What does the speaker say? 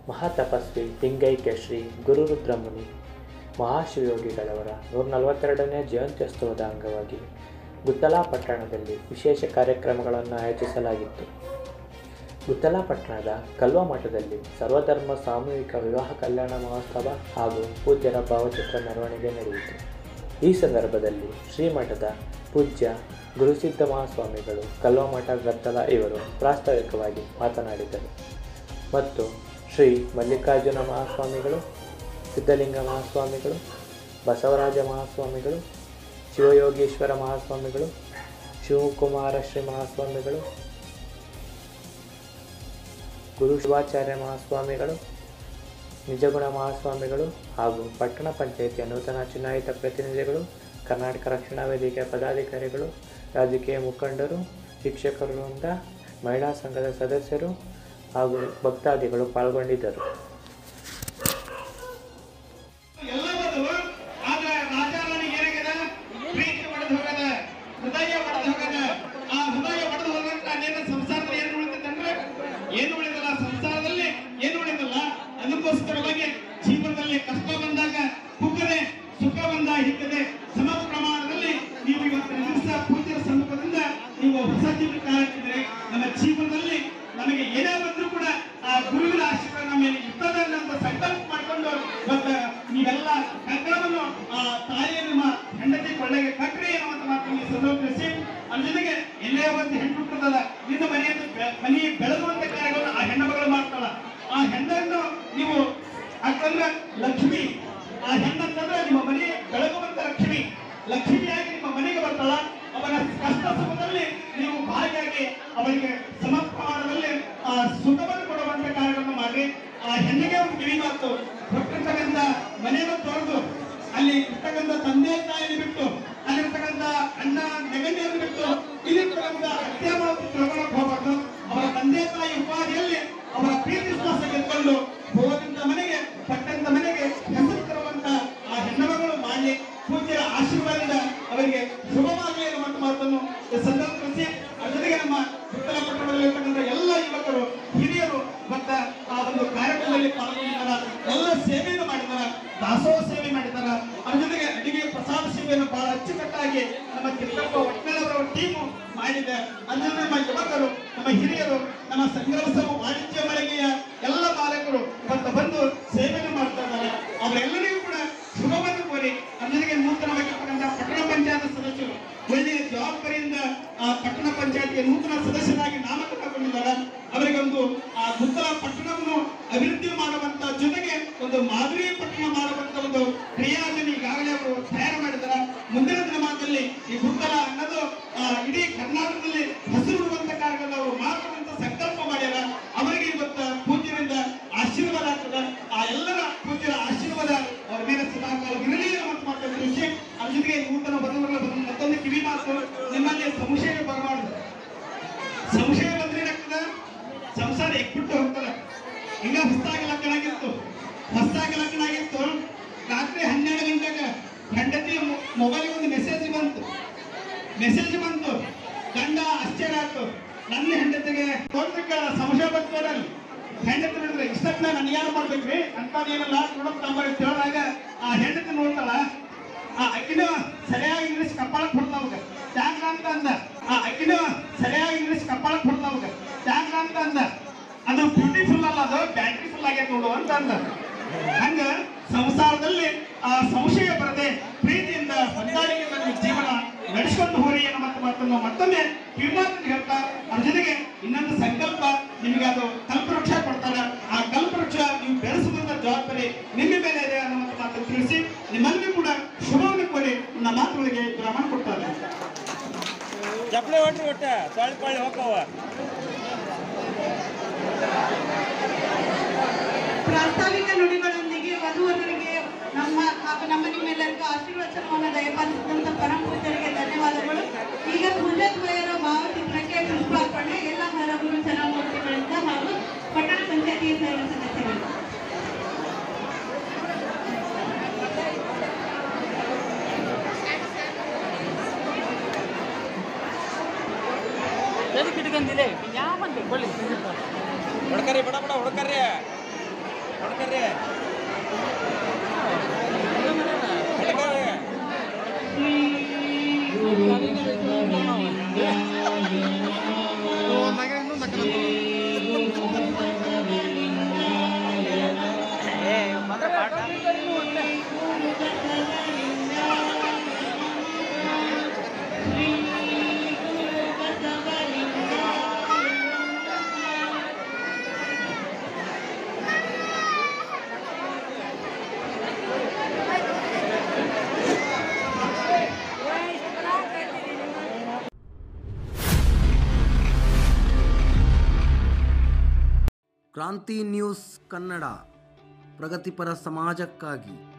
ಮಹಾತಪಸ್ವಿ ಲಿಂಗೈಕ್ಯ ಶ್ರೀ ಗುರುರುದ್ರಮುನಿ ಮಹಾಶಿವಯೋಗಿಗಳವರ ನೂರ ನಲವತ್ತೆರಡನೇ ಜಯಂತ್ಯೋತ್ಸವದ ಅಂಗವಾಗಿ ಗುತ್ತಲಾ ಪಟ್ಟಣದಲ್ಲಿ ವಿಶೇಷ ಕಾರ್ಯಕ್ರಮಗಳನ್ನು ಆಯೋಜಿಸಲಾಗಿತ್ತು ಗುತ್ತಲಾ ಪಟ್ಟಣದ ಕಲ್ವ ಮಠದಲ್ಲಿ ಸರ್ವಧರ್ಮ ಸಾಮೂಹಿಕ ವಿವಾಹ ಕಲ್ಯಾಣ ಮಹೋತ್ಸವ ಹಾಗೂ ಪೂಜ್ಯರ ಭಾವಚಿತ್ರ ಮೆರವಣಿಗೆ ನಡೆಯಿತು ಈ ಸಂದರ್ಭದಲ್ಲಿ ಶ್ರೀಮಠದ ಪೂಜ್ಯ ಗುರುಸಿದ್ಧ ಮಹಾಸ್ವಾಮಿಗಳು ಕಲ್ವಮಠ ಗತ್ತಲ ಇವರು ಪ್ರಾಸ್ತಾವಿಕವಾಗಿ ಮಾತನಾಡಿದರು ಮತ್ತು ಶ್ರೀ ಮಲ್ಲಿಕಾರ್ಜುನ ಮಹಾಸ್ವಾಮಿಗಳು ಸಿದ್ಧಲಿಂಗ ಮಹಾಸ್ವಾಮಿಗಳು ಬಸವರಾಜ ಮಹಾಸ್ವಾಮಿಗಳು ಶಿವಯೋಗೀಶ್ವರ ಮಹಾಸ್ವಾಮಿಗಳು ಶಿವಕುಮಾರ ಶ್ರೀ ಮಹಾಸ್ವಾಮಿಗಳು ಗುರು ಶಿವಾಚಾರ್ಯ ಮಹಾಸ್ವಾಮಿಗಳು ನಿಜಗುಣ ಮಹಾಸ್ವಾಮಿಗಳು ಹಾಗೂ ಪಟ್ಟಣ ಪಂಚಾಯಿತಿಯ ನೂತನ ಚುನಾಯಿತ ಪ್ರತಿನಿಧಿಗಳು ಕರ್ನಾಟಕ ರಕ್ಷಣಾ ವೇದಿಕೆಯ ಪದಾಧಿಕಾರಿಗಳು ರಾಜಕೀಯ ಮುಖಂಡರು ಶಿಕ್ಷಕರಿಂದ ಮಹಿಳಾ ಸಂಘದ ಸದಸ್ಯರು ಹಾಗೂ ಭಕ್ತಾದಿಗಳು ಪಾಲ್ಗೊಂಡಿದ್ದರು ಎಲ್ಲ ಬದಲು ಆದ್ರೆ ರಾಜಾರಾಣಿಗೆ ಏನಾಗ್ಯದ ಪ್ರೀತಿ ಒಡೆದು ಹೋಗದ ಹೃದಯ ಒಡೆದು ಹೋಗದ ಆ ಹೃದಯ ಒಡೆದು ಹೋಗಂತ ಅಲ್ಲೇನ ಸಂಸಾರದಲ್ಲಿ ಏನು ಉಳಿತೈತಂದ್ರೆ ಏನು ಉಳಿದಲ್ಲ ಸಂಸಾರದಲ್ಲಿ ಏನು ಉಳಿದಲ್ಲ ಅದಕ್ಕೋಸ್ಕರವಾಗಿ ಜೀವನದಲ್ಲಿ ಕಷ್ಟ ಬಂದಾಗ ಕುಗ್ಗದೆ ಸುಖ ಬಂದ ಹಿಕ್ಕದೆ ಸಮ ಪ್ರಮಾಣದಲ್ಲಿ ನೀವು ಇವತ್ತಿನ ದಿವಸ ಪೂಜ್ಯರ ಸಮ್ಮುಖದಿಂದ ನೀವು ಹೊಸ ಜೀವನ ಕಾಣ್ತಿದ್ರೆ ನಮ್ಮ ಜೀವನದಲ್ಲಿ ನಮಗೆ ಏನೇ ಬಂದರೂ ಕೂಡ ಆ ಗುರುವಿನ ಆಶೀರ್ವಾದ ನಮ್ಮ ಮೇಲೆ ಇರ್ತದೆ ಅಂತ ಸಂಕಲ್ಪ ಮಾಡಿಕೊಂಡು ಇವತ್ತು ನೀವೆಲ್ಲ ಕಗ್ಗವನ್ನು ಆ ತಾಯಿಯ ನಿಮ್ಮ ಹೆಂಡತಿ ಕೊಳ್ಳೆಗೆ ಕಟ್ರಿ ಅನ್ನುವಂತ ಮಾತನ್ನು ಈ ಸಂದರ್ಭ ತಿಳಿಸಿ ಅದ್ರ ಜೊತೆಗೆ ಎಲ್ಲೇ ಒಂದು ಹೆಣ್ಣು ಹುಟ್ಟುತ್ತದ ನಿನ್ನ ಮನೆಯನ್ನು ಬೆ- ಮನೆ ಬೆಳೆದುವಂತ ಕಾರ್ಯಗಳನ್ನು ಆ ಹೆಣ್ಣು ಮಗಳು ಮಾಡ್ತಾಳ ಆ ಹೆಣ್ಣನ್ನು ನೀವು ಯಾಕಂದ್ರೆ ಲಕ್ಷ್ಮಿ ಆ ಹೆಣ್ಣಂತಂದ್ರೆ ನಿಮ್ಮ ಮನೆ ಬೆಳಗುವಂತ ಲಕ್ಷ್ಮಿ ಲಕ್ಷ್ಮಿಯಾಗಿ ನಿಮ್ಮ ಮನೆಗೆ ಬರ್ತಾಳ ಅವನ ಕಷ್ಟ ಸುಖದಲ್ಲಿ ನೀವು ಭಾಗಿಯಾಗಿ ಅವರಿಗೆ ಸಮ ಪ್ರಮಾಣದಲ್ಲಿ ಆ ಸುಖವನ್ನು ಕೊಡುವಂತ ಕಾರ್ಯವನ್ನು ಮಾಡಿ ಆ ಹೆಣ್ಣಿಗೆ ಒಂದು ಕಿವಿ ಮಾತು ಹೊಟ್ಟಿರ್ತಕ್ಕಂಥ ಮನೆಯನ್ನು ತೊರೆದು ಅಲ್ಲಿ ಇರ್ತಕ್ಕಂಥ ತಂದೆ ತಾಯಿಯನ್ನು ಬಿಟ್ಟು ಅಲ್ಲಿರ್ತಕ್ಕಂಥ ಅಣ್ಣ ನೆಗಣಿಯನ್ನು ಬಿಟ್ಟು ಇಲ್ಲಿರ್ತಕ್ಕಂಥ ಅತ್ಯಾಮತ್ತು ತಿಳ್ಕೊಳಕ್ ಹೋಗ್ಬಾರ್ದು ಅವರ ತಂದೆ ತಾಯಿ ಉಪಾಧಿಯಲ್ಲಿ ಅವರ ಪ್ರೀತಿ ವಿಶ್ವಾಸ ಗೆದ್ಕೊಂಡು ಹೋದಂತ ಮನೆಗೆ ಪಟ್ಟಂತ ಮನೆಗೆ ಹೆಸರು ತರುವಂತ ಆ ಹೆಣ್ಣುಮಗಳು ಮಾಡಿ ಪೂಜ್ಯರ ಆಶೀರ್ವಾದದಿಂದ ಅವರಿಗೆ ಶುಭವಾಗಲಿ ಎನ್ನುವಂತ ಮಾತನ್ನು ಈ ಸಂದರ್ಭ ತಿಳಿಸಿ ಅದ್ರ ಜೊತೆಗೆ ನಮ್ಮ ಉತ್ತರ ಪಟ್ಟಣದಲ್ಲಿರ್ತಕ್ಕಂಥ ಎಲ್ಲ ಯುವಕರು ಹಿರಿಯರು ಮತ್ತ ಆ ಒಂದು ಕಾರ್ಯಕ್ರಮದಲ್ಲಿ ಪಾಲ್ಗೊಂಡಿದ್ದಾರ ಎಲ್ಲ ಸೇವೆಯನ್ನು ಮಾಡಿದಾರ ದಾಸೋಹ ಸೇವೆ ಮಾಡಿದಾರ ಅದ್ರ ಜೊತೆಗೆ ಅಡಿಗೆ ಪ್ರಸಾದ ಸೇವೆಯನ್ನು ಬಹಳ ಅಚ್ಚುಕಟ್ಟಾಗಿ ನಮ್ಮ ಕಿತ್ತಪ್ಪ ಒಟ್ಮೇಳವರ ಟೀಮು ಮಾಡಿದೆ ಅದ್ರ ಜೊತೆ ನಮ್ಮ ಯುವಕರು ನಮ್ಮ ಹಿರಿಯರು ನಮ್ಮ ಸಂಗ್ರಹ ಸಭಾ ವಾಣಿಜ್ಯ ಮಳಿಗೆಯ ಎಲ್ಲ ಮಾಲಕರು ಇವತ್ತು ಬಂದು ಸೇವೆಯನ್ನು ಮಾಡ್ತಾ ಇದ್ದಾರೆ ಅವರೆಲ್ಲರಿಗೂ ಕೂಡ ಶುಭವನ್ನು ಕೋರಿ ಅದ್ರ ಜೊತೆಗೆ ನೂತನವಾಗಿರ್ತಕ್ಕಂಥ ಪಟ್ಟಣ ಪಂಚಾಯತ್ ಸದಸ್ಯರು ಒಳ್ಳೆಯ ಜವಾಬ್ದಾರಿಯಿಂದ ಆ ಪಟ್ಟಣ ಪಂಚಾಯತ್ಗೆ ನೂತನ ಸದಸ್ಯರಾಗಿ ನಾಮಕರಣಗೊಂಡಿದ್ದಾರೆ ಅವರಿಗೆ ಒಂದು ಆ ಗುತ್ತಲ ಪಟ್ಟಣವನ್ನು ಅಭಿವೃದ್ಧಿ ಮಾಡುವಂತ ಜೊತೆಗೆ ಒಂದು ಮಾದರಿ ಪಟ್ಟಣ ಮಾಡುವಂತ ಒಂದು ಕ್ರಿಯಾಜನೆ ಈಗಾಗಲೇ ಅವರು ತಯಾರು ಮಾಡಿದ್ದಾರೆ ಮುಂದಿನ ದಿನಮಾನದಲ್ಲಿ ಈ ಗುತ್ತಲ ಅನ್ನೋದು ಆ, ಇಡೀ ಕರ್ನಾಟಕದಲ್ಲಿ ಹಸಿರುಡುವಂತ ಕಾರ್ಯಗಳನ್ನು ಅವರು ಮಾಡುವಂತ ಸಂಕಲ್ಪ ಮಾಡ್ಯಾರ ಅವರಿಗೆ ಇವತ್ತು ಪೂಜ್ಯರಿಂದ ಆಶೀರ್ವಾದ ಆಗ್ತದೆ ಆ ಎಲ್ಲರ ಪೂಜ್ಯರ ಆಶೀರ್ವಾದ ಅವರ ಮೇಲೆ ಸದಾಕಾಲ ಇರಲಿ ಅನ್ನುವಂತ ಮಾತನ್ನು ತಿಳಿಸಿ ಅದ್ರ ಜೊತೆಗೆ ನೂತನ ಬರುವವರ ಬಂದು ಮತ್ತೊಂದು ಕಿವಿ ಮಾತು ನಿಮ್ಮಲ್ಲಿ ಸಂಶಯ ಬರಬಾರ್ದು ಸಂಶಯ ಬಂದ್ರೆ ಏನಾಗ್ತದ ಸಂಸಾರ ಎಕ್ಬಿಟ್ಟು ಹೋಗ್ತದ ಹಿಂಗ ಹೊಸದಾಗಿ ಲಗ್ನ ಆಗಿತ್ತು ಹೊಸದಾಗಿ ಲಗ್ನ ಆಗಿತ್ತು ರಾತ್ರಿ ಹನ್ನೆರಡು ಗಂಟೆಗೆ ಹೆಂಡತಿ ಮೊಬೈಲ್ಗೆ ಒಂದು ಮೆಸೇಜ್ ಬಂತು ಮೆಸೇಜ್ ಬಂತು ಗಂಡ ಆಶ್ಚರ್ಯ ಆಯ್ತು ನನ್ನ ಹೆಂಡತಿಗೆ ತೋಟಕ್ಕೆ ಸಂಶಯ ಬಂತು ನೋಡಲ್ಲಿ ಹೆಂಡತಿ ನೋಡಿದ್ರೆ ಇಷ್ಟಕ್ಕೆ ನಾನು ಯಾರು ಮಾಡ್ಬೇಕ್ರಿ ಅಂತದೇನಿಲ್ಲ ನೋಡಕ್ ನಮ್ಮ ತಿಳಿದಾಗ ಆ ಹೆಂಡತಿ ನೋಡ್ತಾಳ ಆ ಅಕ್ಕಿನ ಸರಿಯಾಗಿ ಇಂಗ್ಲಿಷ್ ಕಪ್ಪಾಳಕ್ಕೆ ಹೊಡ್ದವಾಗ ಯಾಕ ಅಂತ ಅಂದ ಆ ಅಕ್ಕಿನ ಸರಿಯಾಗಿ ಇಂಗ್ಲಿಷ್ ಕಪ್ಪಾಳಕ್ಕೆ ಹೊಡ್ದವಾಗ ಯಾಕ ಅಂತ ಅಂದ ಅದು ಬ್ಯೂಟಿಫುಲ್ ಅಲ್ಲ ಅದು ಬ್ಯಾಟ್ರಿ ಫುಲ್ ಆಗೈತೆ ನೋಡು ಅಂತ ಅಂದ ಹಂಗ ಸಂಸಾರದಲ್ಲಿ ಆ ಸಂಶಯ ಬರದೆ ಪ್ರೀತಿಯಿಂದ ಹೊಂದಾಣಿಕೆಯಿಂದ ನಿಮ್ಮ ಜೀವನ ನಡೆಸಿಕೊಂಡು ಹೋರಿ ಅನ್ನೋ ಮತ್ತು ಮಾತನ್ನು ಮತ್ತೊಮ್ಮೆ ಕಿವಿಮಾತನ್ನು ಹೇಳ್ತಾ ಅದ್ರ ಜೊತೆಗೆ ಇನ್ನೊಂದು ಸಂಕಲ್ಪ ನಿಮಗೆ ಅದು ಕಲ್ಪವೃಕ್ಷ ಕೊಡ್ತಾರ ಆ ಕಲ್ಪವೃಕ್ಷ ನೀವು ಬೆಳೆಸುವಂತ ಜವಾಬ್ದಾರಿ ನಿಮ್ಮ ಮೇಲೆ ಇದೆ ಅನ್ನೋ ಮಾತನ್ನು ತಿಳಿಸಿ ನಿಮ್ಮಲ್ಲಿಯೂ ಕೂಡ ಶುಭವನ್ನು ಕೋರಿ ನನ್ನ ಮಾತುಗಳಿಗೆ ವಿರಾಮ ಕೊಡ್ತಾರೆ ಚಪ್ಪಲಿ ಹೊಟ್ರಿ ಒಟ್ಟ ತೊಳ್ಳಿ ಪಳ್ಳಿ ಹೋಗವ ಪ್ರಾಸ್ತಾವಿಕ ನುಡಿಗಳೊಂದಿಗೆ ವಧುವರರಿಗೆ ನಮ್ಮ ಹಾಗೂ ನಮ್ಮ ನಿಮ್ಮೆಲ್ಲರಿಗೂ ಆಶೀರ್ವಚನವನ್ನು ದಯಪಾಲಿಸಿದಂತ ಪರಮ ಪೂಜರಿಗೆ ಧನ್ಯವಾದಗಳು ಈಗ ಪೂಜಾ ದ್ವಯರ ಭಾವಚಿತ್ರಕ್ಕೆ ಪುಷ್ಪಾರ್ಪಣೆ ಎಲ್ಲ ಹರಗುರು ಚರಮೂರ್ತಿಗಳಿಂದ ಹಾಗೂ ಪಟ್ಟಣ ಪಂಚಾಯತಿಯ ಸರ್ವ ಸದಸ್ಯರು ಎದಕ್ಕೆ ಇಟ್ಕೊಂದಿಲ್ಲ ಯಾವ ಮಂದಿ ಕೊಳ್ಳಿ ಹುಡ್ಕರಿ ಬಡ ಬಡ ಹುಡ್ಕರಿ ಕರ್ರಿ ಕ್ರಾಂತಿ ನ್ಯೂಸ್ ಕನ್ನಡ ಪ್ರಗತಿಪರ ಸಮಾಜಕ್ಕಾಗಿ